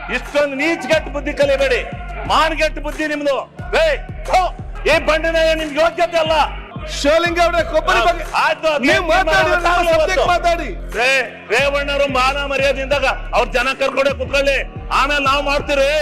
ಇಷ್ಟೊಂದು ನೀಚ್ಗೆಟ್ಟ ಬುದ್ಧಿ ಕಲಿಬೇಡಿ ಮಾನ್ಗೆಟ್ಟ ಬುದ್ಧಿ ನಿಮ್ದು ಏ ಥು, ಈ ಬಂಡಿನ ನಿಮ್ಗೆ ಯೋಗ್ಯತೆ ಅಲ್ಲ ಶಿವಲಿಂಗ ಅವರೇ ಕೊಬ್ಬರಿ ಬಗ್ಗೆ ಆಯ್ತು, ಅದ್ ನೀವು ಏನ್ ಮಾತಾಡಿ ಮಾತಾಡ್ಲಿ ನಮ್ಮ subject ಇವತ್ತು? ಮಾತಾಡಿ ರೇ ರೇವಣ್ಣರು ಮಾನ ಮರ್ಯಾದಿಂದಾಗ ಅವ್ರ ಜನ ಕರ್ಕೊಂಡೆ ಕುತ್ಕೊಳ್ಳಿ ಆಮೇಲೆ ನಾವು ಮಾಡ್ತೀರಿ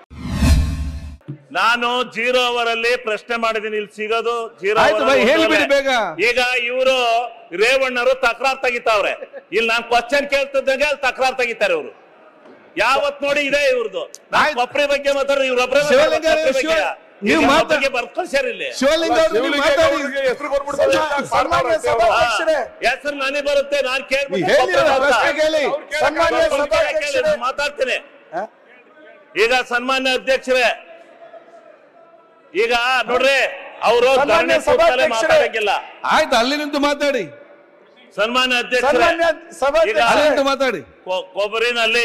ನಾನು ಜೀರೋ ಅವರ್ ಅಲ್ಲಿ ಪ್ರಶ್ನೆ ಮಾಡಿದೀನಿ ಇಲ್ಲಿ ಸಿಗೋದು ಜೀರೋ ಆಯ್ತು ಬೈ, ಹೇಳ್ಬಿಡಿ ಬೇಗ. ಈಗ ಇವರು ರೇವಣ್ಣರು ತಕರಾರ್ ತೆಗಿತಾವ್ರೆ ಇಲ್ಲಿ ನಾನು ಕ್ವಶನ್ ಕೇಳ್ತಿದ್ದಂಗೆ ಅಲ್ಲಿ ತಕರಾರ್ ತೆಗಿತಾರೆ ಇವರು ಯಾವತ್ ನೋಡಿ ಇದೆ ಇವ್ರದ್ದು ನಾನ್ ಆಯ್ತು. ಕೊಪ್ರಿ ಬಗ್ಗೆ ಮಾತಾಡ್ರಿ ಇವ್ರ ಒಬ್ಬರೇ ಶಿವಲಿಂಗ ಅವರೇ, ಶಿವ- ನೀವು ಮಾತಾ- ಬಗ್ಗೆ ಬರ್ಕೊಳ್ಸ್ಯಾರ ಇಲ್ಲಿ ಶಿವಲಿಂಗ ಅವರು ನೀವು ಮಾತಾಡಿ ಸನ್ಮಾನ್ಯ ಸಭಾಧ್ಯಕ್ಷರೇ ಹೆಸರು ನನಗೆ ಬರುತ್ತೆ ನಾನು ನೀವು ಹೇಳಿ ಅವರ ಪ್ರಶ್ನೆ ಕೇಳಿ ಸನ್ಮಾನ್ಯ ಸಭಾಧ್ಯಕ್ಷರೇ ಮಾತಾಡ್ತೀನಿ ಈಗ ಸನ್ಮಾನ್ಯ ಅಧ್ಯಕ್ಷರೇ ಈಗ ನೋಡ್ರಿ ಅವರು ಸನ್ಮಾನ್ಯ ಸಭಾಧ್ಯಕ್ಷರೇ. ಮಾತಾಡಂಗಿಲ್ಲ ಆಯ್ತು ಅಲ್ಲಿ ನಿಂತು ಮಾತಾಡಿ ಸನ್ಮಾನ್ಯ ಅಧ್ಯಕ್ಷರೇ ಸನ್ಮಾನ್ಯ ಅಲ್ಲಿ ಸಭಾಧ್ಯಕ್ಷರೇ ನಿಂತು ಮಾತಾಡಿ ಕೊ- ಕೊಬ್ಬರಿನಲ್ಲಿ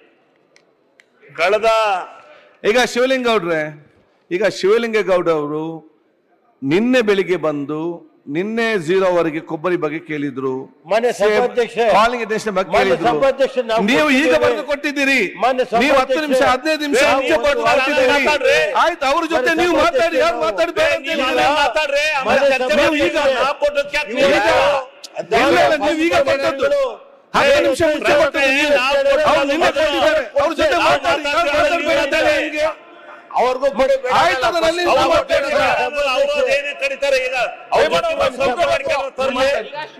ಕಳೆದ ಈಗ ಶಿವಲಿಂಗ ಗೌಡ್ರೆ ಈಗ ಶಿವಲಿಂಗ ಗೌಡ ಅವರು ನಿನ್ನೆ ಬೆಳಿಗ್ಗೆ ಬಂದು ನಿನ್ನೆ ಝೀರೋ ವರೆಗೆ ಕೊಬ್ಬರಿ ಬಗ್ಗೆ ಕೇಳಿದ್ರು ಮಾನ್ಯ ಸಭಾಧ್ಯಕ್ಷೆ ಕಾಲಿಂಗ್ ಅಧ್ಯಕ್ಷ ಬಗ್ಗೆ ಮಾನ್ಯ ಕೇಳಿದ್ರು ಸಭಾಧ್ಯಕ್ಷೆ, ನಾವು ನೀವು ಈಗ ಕೊಟ್ಟಿದ್ದೇವೆ. ಬರೆದು ಕೊಟ್ಟಿದ್ದೀರಿ ಮಾನ್ಯ ನೀವು ಹತ್ತು ನಿಮಿಷ ಸಭಾಧ್ಯಕ್ಷೆ. ಹದಿನೈದು ನಿಮಿಷ ಏ, ಮುಂಚೆ ನೀವು ಕೊಟ್ಟು ಮಾತಾಡ್ರಿ. ಮಾಡ್ತಿದ್ದೀರಿ ಆಯ್ತು ಅವ್ರ ಜೊತೆ ಮಾನ್ಯ ನೀವು ಮಾತಾಡಿ ಯಾರು ಸಭಾಧ್ಯಕ್ಷೆ, ಮಾತಾಡ್ಬೇಡ ಅಂತ ನೀವು ಹೇಳಿಲ್ಲ. ಮಾತಾಡ್ರಿ ಆಮೇಲೆ ಮಾನ್ಯ ಚರ್ಚೆ ನೀವು ಮಾಡಿ. ಈಗ ನಾ ಕೊಟ್ಟದ್ದು ಕ್ಯಾಕ್ ನೀವು ನೀವು ಈಗ- ಇಲ್ಲ, ಇಲ್ಲ, ನೀವು ಈಗ ಕೊಟ್ಟದ್ದು ಹತ್ತು ನಿಮಿಷ ಮುಂಚೆ ಕೊಟ್ಟದ್ದು ನೀವು. ಅವ್ರು ನಿನ್ನೆ ಕೊಟ್ಟಿದ್ದಾರೆ ಅವ್ರ ಜೊತೆ ಮಾತಾಡಿ ಯಾರು ಮಾತಾಡ್ಬೇಡ ಅಂತ ಹೇಳಿ ನಿಮ್ಗೆ. ಅವ್ರಿಗೂ ಕೊಡಿ ಬೇಡ ಆಯ್ತು ಅದರಲ್ಲಿ ಅವ್ರು ನಾವು ಮಾತಾಡ್ತಾರೆ. ಮಾತಾಡೋಣ. ಅವ್ರು ಅವ್ರು ಏನೇ ಕರೀತಾರೆ ಈಗ ಅವ್ರ ಜೊತೆ ಒಂದು ಸ್ವಲ್ಪ ಮಾಡ್ಕೊಂಡು ತರ್ಲಿ.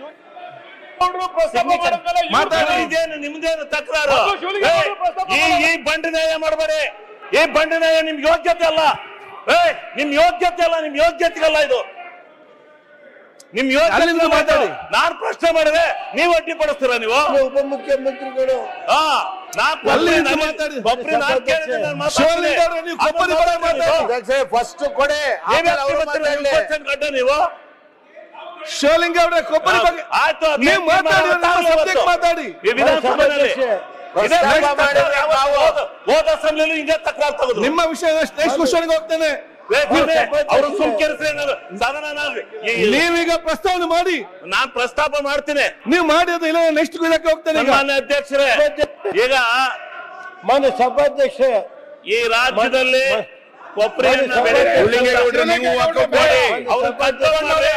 ಮಾತಾಡಿ ಇದೇನು ನಿಮ್ದೇನು ತಕರಾರು ಏ, ಈ ಈ ಬಂಡಿ ನ್ಯಾಯ ಮಾಡಬೇಡಿ ಈ ಬಂಡಿ ನ್ಯಾಯ ನಿಮ್ ಯೋಗ್ಯತೆ ಅಲ್ಲ ಏ ನಿಮ್ ಯೋಗ್ಯತೆ ಅಲ್ಲ ನಿಮ್ ಯೋಗ್ಯತೆಗಲ್ಲ ಇದು ನಿಮ್ ಯೋಗ್ಯತೆ ಅಲ್ಲಿಂದ ಮಾತಾಡಿ. ನಾನ್ ಪ್ರಶ್ನೆ ಮಾಡಿದೆ ನೀವು ಅಡ್ಡಿ ಪಡಿಸ್ತೀರಾ ನೀವು ಉಪಮುಖ್ಯಮಂತ್ರಿಗಳು ಹಾ ನಾ ಅಲ್ಲಿ ಕೊಬ್ಬರಿ ನಿಂತು ನಾನು- ಮಾತಾಡಿ. ಕೊಬ್ಬರಿ ನಾನ್ ಕೇಳಿದೆ, ನಾನು ಮಾತಾಡ್ತೀನಿ. ಶಿವಲಿಂಗ ಅವರೇ, ನೀವು ಕೊಬ್ಬರಿ ಬಗ್ಗೆ ಮಾತಾಡಿ. ಫಸ್ಟ್ ಕೊಡೆ ನೀವ್ ಆಮೇಲೆ ಯಾಕೆ ಅವ್ರು ಬರ್ತೀರಾ? ನೀವು ಮಾತಾಡ್ಲಿ. question ಗಡ್ಡ ನೀವು ಶಿವಲಿಂಗ ಅವರೇ ಕೊಬ್ಬರಿ ಬಗ್ಗೆ ಆಯ್ತು ಅದ್ ನೀವು ಏನ್ ಮಾತಾಡಿ ಮಾತಾಡ್ತಾ ನಮ್ಮ ಇವತ್ತು? subject ಮಾತಾಡಿ ಈ ವಿಧಾನಸಭೆಯಲ್ಲಿ ಸಭಾಧ್ಯಕ್ಷೆ, ಇದೇ ಪ್ರಸ್ತಾಪ next ಮಾಡಿ ತಕರಾರು ಯಾವತ್ತು ನಾವು- ಹೋದ- ಹೋದ ಅಸೆಂಬ್ಲಿಲಿ ಹಿಂಗೆ ತಕರಾರು ತಗೊಂಡ್ರು. ನಿಮ್ಮ ವಿಷಯ ನೆಕ್ಸ್ಟ್ ಕ್ವಶನ್ಗೆ ಹೋಗ್ತೇನೆ ಏ, ಸುಮ್ನೆ ಅವ್ರು ಸುಮ್ಕಿರಿಸಿ ಅನ್ನೋದು ಸಾಧನ ನಾನು- ಈ- ಈ- ನೀವೀಗ ಪ್ರಸ್ತಾವನೆ ಮಾಡಿ ನಾನ್ ಪ್ರಸ್ತಾಪ ಮಾಡ್ತೀನಿ ನೀವು ಮಾಡಿ ಅದು ಇಲ್ಲ ನೆಕ್ಸ್ಟ್ ಇದಕ್ಕೆ ಹೋಗ್ತೇನೆ ಈಗ ಸನ್ಮಾನ್ಯ ಅಧ್ಯಕ್ಷರೇ ಈಗ ಮಾನ್ಯ ಸಭಾಧ್ಯಕ್ಷೆ ಈ ರಾಜ್ಯದಲ್ಲಿ ಕೊಬ್ಬರಿಯನ್ನ ಮಾನ್ಯ ಬೆಳೆ ಸಭಾಧ್ಯಕ್ಷರೇ, ನೀವು walkout ಮಾಡಿ. ಅವ್ರು control ಮಾಡಿ.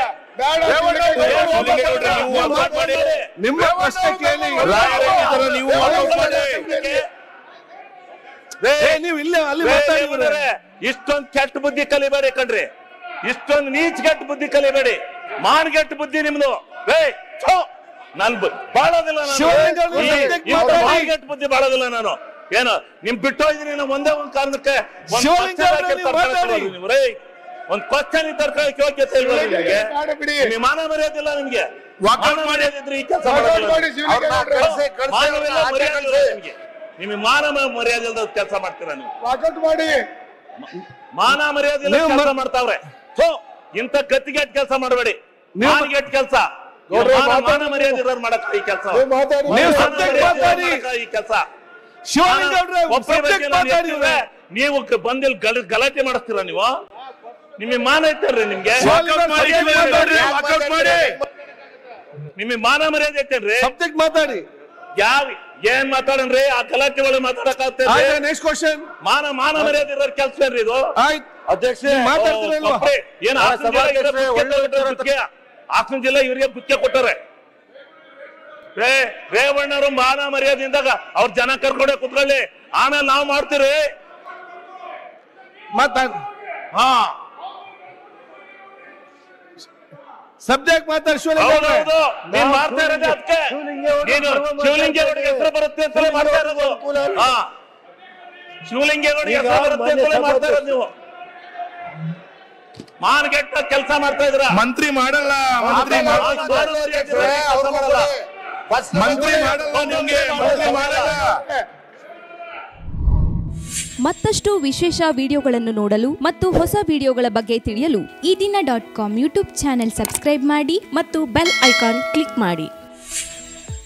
ನೀವು walkout ಮಾಡಿ. ನಿಮ್ಮ ಪ್ರಶ್ನೆ ಕೇಳಿ ನೀವು walkout ಮಾಡಿ. ಏ, ನೀವು ಇಲ್ಲೇ ಅಲ್ಲಿ ಬೇರೆ ಮಾತಾಡಿ ಏನಂದ್ರೆ ಇಷ್ಟೊಂದ್ ಕೆಟ್ಟ ಬುದ್ಧಿ ಕಲಿಬೇಡಿ ಕಣ್ರಿ ಇಷ್ಟೊಂದ್ ನೀಚ್ ಕೆಟ್ಟ ಬುದ್ಧಿ ಕಲಿಬೇಡಿ ಮಾನ್ಗೆಟ್ಟ ಬುದ್ಧಿ ನಿಮ್ದು ಏ ಥು, ನಾನ್ ಬ- ಬಾಳೋದಿಲ್ಲ ನಾನು. ಶಿವಲಿಂಗ ಅವ್ರು ಈ- ಸದ್ಯಕ್ಕೆ ಈ ಮಾತಾಡಿ. ಮಾನ್ಗೆಟ್ಟ ಬುದ್ಧಿ ಬಾಳೋದಿಲ್ಲ ನಾನು ಏನು ನಿಮ್ ಬಿಟ್ಟು ಹೋಗಿದ್ದೀನಿ ನಾನು ಒಂದೇ ಒಂದ್ ಕಾರಣಕ್ಕೆ ಒಂದ್ ಶಿವಲಿಂಗ question ಅವ್ರೆ, ಹಾಕಿ ನೀವು ತರ್ಕೊಳಕ್ ಮಾತಾಡಿ. ಹೋಗೋದು ನೀವು ರೇ ಒಂದ್ ಕ್ವಶನ್ ತರ್ಕೊಳ್ಳೋಕೆ ಯೋಗ್ಯತೆ ಇಲ್ವಾ ನಿಮ್ಗೆ ನಿಮ್ಗೆ ಮಾನ ಮರ್ಯಾದಿಲ್ಲ ನಿಮ್ಗೆ ಮಾನ ಮರ್ಯಾದೆ ಇದ್ರೆ ಈ ಕೆಲಸ ಅವ್ರನ್ನ ಕಳ್ಸಿ, ಕಳ್ಸಿ, ಮಾನವಿಲ್ಲ ಆಚೆ ಮರ್ಯಾದೆ ಕಳ್ಸಿ. ಇಲ್ವಾ ನಿಮ್ಗೆ ನಿಮಗೆ ಮಾನ ಮರ್ಯಾದೆ ಇಲ್ದ ಕೆಲಸ ಮಾಡ್ತೀರಾ ನೀವು ಮಾನ ಮರ್ಯಾದೆ ನೀವು ಮ- ಕೆಲಸ ಮಾಡ್ತಾವ್ರೆ ಸೊ ಇಂಥ ಕತ್ತಿಗೆಟ್ ಕೆಲಸ ಮಾಡಬೇಡಿ ನೀವು- ಮಾನಗೆಟ್ ಕೆಲಸ ನೋಡ್ರಿ, ಮಾನ ಮಾತಾಡಿ. ಮರ್ಯಾದೆ ಇರೋರು ಮಾಡಕ್ ಈ ಕೆಲಸ ನೀವು subject ಮಾತಾಡಿ. ಈ ಕೆಲಸ ಶಿವಲಿಂಗ ಅವ್ರೆ ಸಬ್ಜೆಕ್ಟ್ ಮಾತಾಡಿ ಇವ್ರೆ. ನೀವು ಕ- ಬಂದಿಲ್ ಗಲ- ಗಲಾಟೆ ಮಾಡಿಸ್ತೀರಾ ನೀವು ನಿಮಗೆ ಮಾನ ಐತೇನ್ರಿ ನಿಮ್ಗೆ ಶಿವಲಿಂಗ ಅವ್ರೆ, subject ಮಾತಾಡಿ. ನಿಮಗೆ ಮಾನ ಮರ್ಯಾದೆ ಐತೇನ್ರಿ ಸಬ್ಜೆಕ್ಟ್ ಮಾತಾಡಿ ಯಾವ ಏನ್ ಮಾತಾಡನ್ರಿ ಆ ಗಲಾಟೆ ಒಳಗೆ ಮಾತಾಡಕ್ ಆಯ್ತು ನೆಕ್ಸ್ಟ್ ಕ್ವಶನ್ ಮಾನ ಮಾನ ಮರ್ಯಾದೆ ಇರೋರ್ ಕೆಲಸ ಏನ್ರಿ ಇದು ಆಯ್ತು ಅಧ್ಯಕ್ಷೆ ನೀವು ಮಾತಾಡ್ತೀರಾ ಇಲ್ವಾ? ಕಪ್ಪೆ, ಏನ್ ಆ ಹಾಸನ ಜಿಲ್ಲೆ ಇರೋ ಸಭಾಧ್ಯಕ್ಷರೇ, ಗುತ್ತಿಗೆ ಒಳ್ಳೆ ಉತ್ತರ ಗುತ್ತಿಗೆ? ಹಾಸನ ಜಿಲ್ಲೆ ಇವರಿಗೆ ಗುತ್ತಿಗೆ ಕೊಟ್ಟಾರೆ ರೇ ರೇವಣ್ಣರು ಮಾನ ಮರ್ಯಾದೆಯಿಂದಾಗ ಅವ್ರ ಜನ ಕರ್ಕೊಂಡೆ ಕುತ್ಕೊಳ್ಳಿ ಆಮೇಲೆ ನಾವು ಮಾಡ್ತೀರಿ ಮಾತಾಡಿ ಹಾ ಸಬ್ಜೆಕ್ಟ್ ಮಾತಾಡಿ ಶಿವಲಿಂಗ ಅವ್ರೆ. ಹೌದೌದು ನೀನ್ ಮಾಡ್ತಾ ಇರೋದು ಅದಕ್ಕೆ ನೀನು ಶಿವಲಿಂಗೇಗೌಡಗೆ ಹೆಸರು ಬರುತ್ತೆ ಅಂತಲೇ ಮಾಡ್ತಾ ಇರೋದು ಹಾ ಶಿವಲಿಂಗೇಗೌಡಗೆ ಹೆಸರು ಬರುತ್ತೆ ಅಂತಲೇ ಮಾಡ್ತಾ ಇರೋದು ನೀವು ಮಾನ್ಗೆಟ್ಟ ಕೆಲಸ ಮಾಡ್ತಾ ಇದ್ರ ಮಂತ್ರಿ ಮಾಡಲ್ಲ ಮಂತ್ರಿ ಮಂತ್ರಿ ಮಾಡಲ್ಲ ನಿಮ್ಗೆ ಮಂತ್ರಿ ಮಾಡಲ್ಲ ಮತ್ತಷ್ಟು ವಿಶೇಷ ವಿಡಿಯೋಗಳನ್ನು ನೋಡಲು ಮತ್ತು ಹೊಸ ವಿಡಿಯೋಗಳ ಬಗ್ಗೆ ತಿಳಿಯಲು Ee Dina dot com YouTube channel subscribe ಮಾಡಿ ಮತ್ತು ಬೆಲ್ ಐಕಾನ್ ಕ್ಲಿಕ್ ಮಾಡಿ